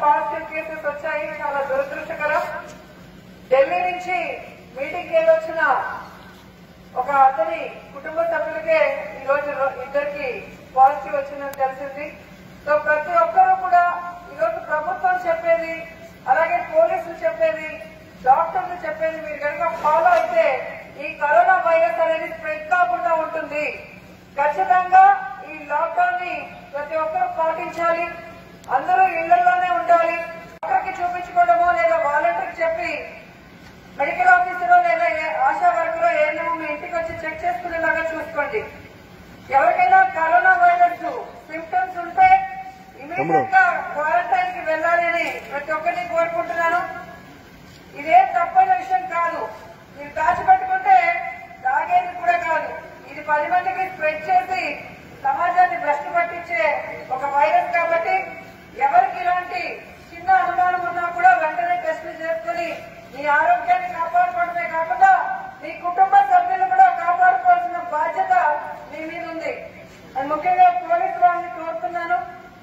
positive cases వచ్చాయి చాలా దురదృష్టకరం ఢిల్లీ నుంచి మీటింగ్ వెళ్ళొచ్చిన ఒక అతని కుటుంబ సభ్యులకే ఈ రోజు రో- ఇద్దరికి పాజిటివ్ వచ్చిందని తెలిసింది సో ప్రతి ఒక్కరూ కూడా ఈ రోజు ప్రభుత్వం చెప్పేది అలాగే పోలీసులు చెప్పేది డాక్టర్లు చెప్పేది మీరు కనుక ఫాలో అయితే ఈ కరోనా వైరస్ అనేది స్ప్రెడ్ కాకుండా ఉంటుంది ఖచ్చితంగా ఈ లాక్డౌన్ ని ప్రతి ఒక్కరూ పాటించాలి అందరూ ఇళ్లలోనే ఉండాలి డాక్టర్కి చూపించుకోవడమో లేదా వాలంటీర్కి చెప్పి మెడికల్ ఆఫీసర్ లేదా ఏ- ఆశా వర్కర్ ఏమో మీ ఇంటికి వచ్చి చెక్ చేసుకునేలాగా చూసుకోండి ఎవరికైనా కరోనా వైరస్ సిమ్టమ్స్ ఉంటే ఇమీడియట్ గా క్వారంటైన్ కి వెళ్ళాలి అని ప్రతి ఒక్కరిని కోరుకుంటున్నాను ఇదే తప్పైన విషయం కాదు మీరు దాచిపెట్టుకుంటే తాగేది కూడా కాదు ఇది పది మందికి స్ప్రెడ్ చేసి సమాజాన్ని భ్రష్టు పట్టించే ఒక వైరస్ కాబట్టి ఎవరికి ఇలాంటి చిన్న అనుమానం ఉన్నా కూడా వెంటనే టెస్టులు చేసుకుని మీ ఆరోగ్యాన్ని కాపాడుకోవడమే కాకుండా మీ కుటుంబ సభ్యులు కూడా కాపాడుకోవాల్సిన బాధ్యత మీ మీద ఉంది అండ్ ముఖ్యంగా పోలీసు వాళ్ళని కోరుతున్నాను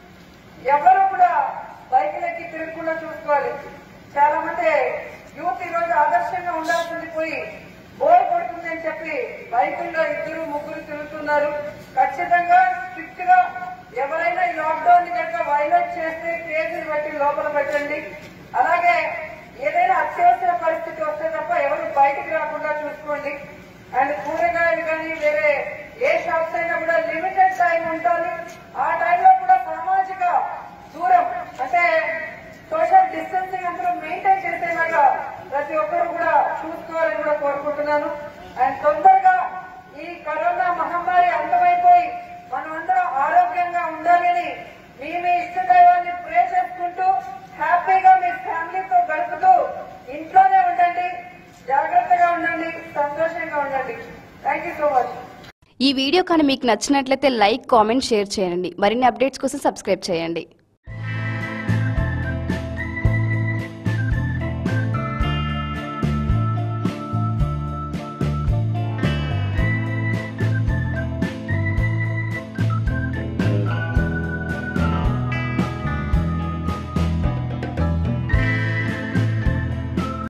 ఎవరు కూడా బైకులెక్కి తిరగకుండా చూసుకోవాలి చాలా మంది యూత్ ఈ రోజు ఆదర్శంగా ఉండాల్సింది పోయి బోర్ కొడుతుంది అని చెప్పి బైకుల్లో ఇద్దరు ముగ్గురు తిరుగుతున్నారు ఖచ్చితంగా స్ట్రిక్ట్ గా ఎవరైనా ఈ లాక్డౌన్ ని కనుక వైలేట్ చేస్తే కేసులు పెట్టి లోపల పెట్టండి అలాగే ఏదైనా అత్యవసర పరిస్థితి వస్తే తప్ప ఎవరు బయటికి రాకుండా చూసుకోండి అండ్ కూరగాయలు కానీ వేరే ఏ షాప్స్ అయినా కూడా లిమిటెడ్ టైం ఉండాలి ఆ టైంలో కూడా సామాజిక దూరం అంటే సోషల్ డిస్టెన్సింగ్ అందరూ మెయింటైన్ చేసేలాగా ప్రతి ఒక్కరు కూడా చూసుకోవాలని కూడా కోరుకుంటున్నాను అండ్ తొందరగా ఈ కరోనా మహమ్మారి అంతమైపోయి మనమందరం ఆరోగ్యంగా ఉండాలని మీ మీ ఇష్ట దైవాన్ని ప్రే చేసుకుంటూ హ్యాపీగా మీ ఫ్యామిలీతో గడుపుతూ ఇంట్లోనే ఉండండి జాగ్రత్తగా ఉండండి సంతోషంగా ఉండండి థ్యాంక్ యూ సో మచ్ ఈ వీడియో కానీ మీకు నచ్చినట్లయితే లైక్ కామెంట్ షేర్ చేయండి మరిన్ని అప్డేట్స్ కోసం సబ్స్క్రైబ్ చేయండి